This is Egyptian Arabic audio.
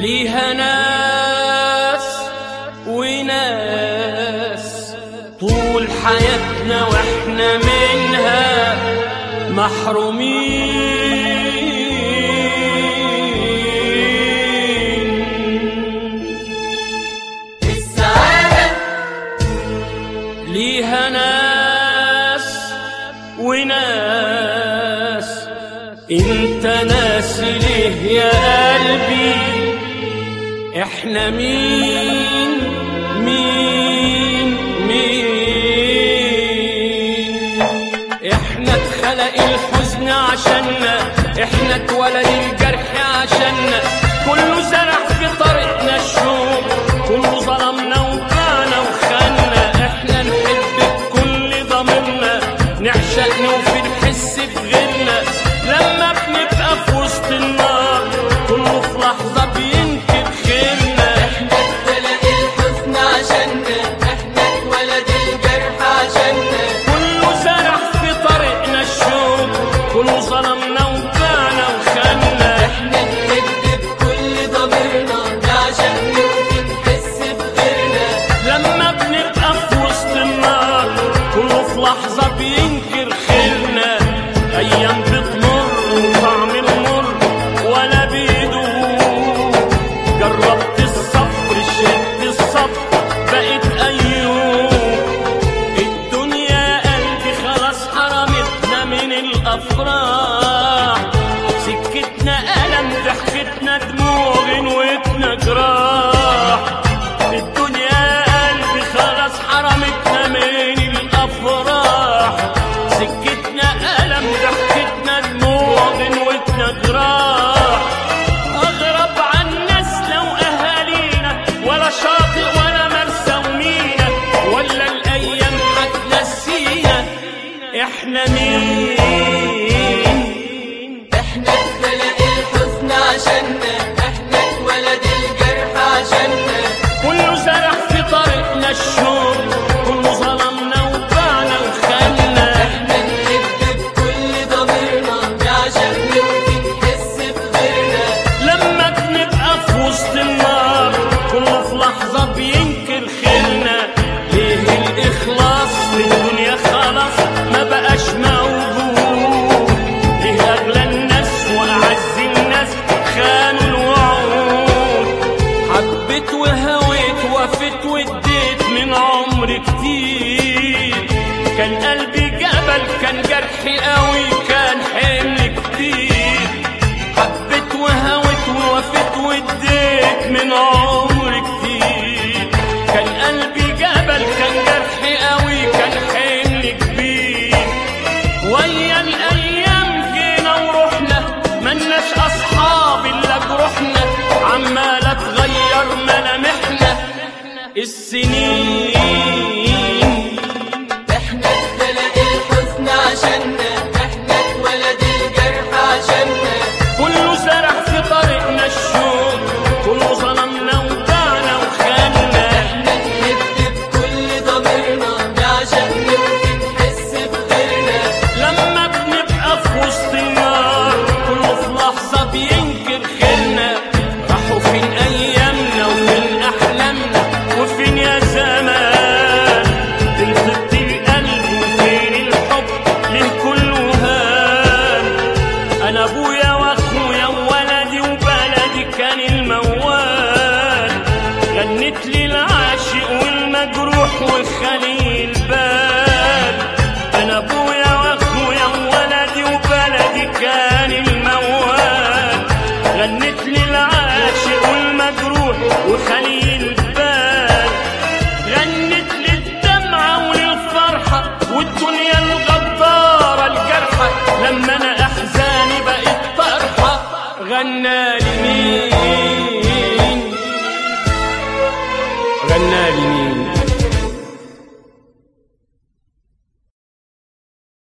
ليها ناس وناس طول حياتنا واحنا منها محرومين السعادة ليها ناس وناس انت ناس ليه يا قلبي احنا مين مين مين احنا اتخلق الحزن عشاننا احنا اتولد الجرح عشاننا كله زرع في طريقنا الشوق كله ظلمنا وبانا وخنا احنا نحب بكل ضميرنا نعشق نوفي نحس بغيرنا لما بنبقى في وسط النار كله في لحظة بينكب خيرنا احنا اتخلق الحزن عشاننا احنا اتولد الجرح عشاننا كله زرع في طريقنا الشوق كله ظلمنا وبانا وخنا احنا نحب بكل ضميرنا نعشق نوفي نحس بغيرنا لما بنبقى في وسط النار كله في لحظة بينكر خيرنا أيام بتمر وطعم المر ولا بيدوب جربت الصبر شدت الصبر بقت أيوب الدنيا قلبي خلاص حرمتنا من الأفراح سكتنا ألم ضحكتنا دموع غنوتنا جراح الدنيا قلبي خلاص حرمتنا من الأفراح سكتنا ألم ضحكتنا دموع غنوتنا جراح أغرب عن نسلة وأهالينا ولا شاطئ ولا مرسى ومينا ولا الأيام هتنسينا إحنا مين احنا اتخلق الحزن عشاننا احنا اتولد الجرح عشاننا كله زرع في طريقنا الشوق كله ظلمنا وباعنا وخلنا احنا نحب بكل ضميرنا نعشق نوفي نحس بغيرنا لما بنبقى في وسط النار كله في لحظة بينكر خيرنا ليه الإخلاص في الدنيا خلاص ما بقاش موجود ليه أغلى الناس وأعز الناس خانوا الوعود حبيت وهويت وفيت واديت من عمري كتير كان قلبي جبل كان جرحي قوي كان حمل كتير حبيت وهويت ووفيت واديت من عمري كتير كان قلبي جبل كان جرحي قوي كان حمل كبير ويا الايام جينا ورحنا ملناش اصحاب الا جروحنا عماله تغير ملامحنا السنين احنا اتخلق الحزن عشاننا احنا اتولد الجرح عشاننا كله زرع في طريقنا الشوق كله ظلمنا وباعنا وخلنا احنا نحب بكل ضميرنا نعشق نوفي نحس بغيرنا لما بنبقى في وسط النار كله في لحظة بينكر خيرنا راحوا فين أيامنا وفين أحلامنا وفين يا زمان فين طبت القلب وفين الحب ليه كله هان أنا أبويا وأخويا وولدي وبلدي كان الموال غنت لي العاشق والمجروح وخلي البال انا ابويا واخويا وولدي وبلدي كان الموال غنت لي العاشق والمجروح وخلي البال غنت لي الدمعة وللفرحة والدنيا الغدارة الجرحة لما انا احزاني بقت طرحة غنى لي مين غنى لي مين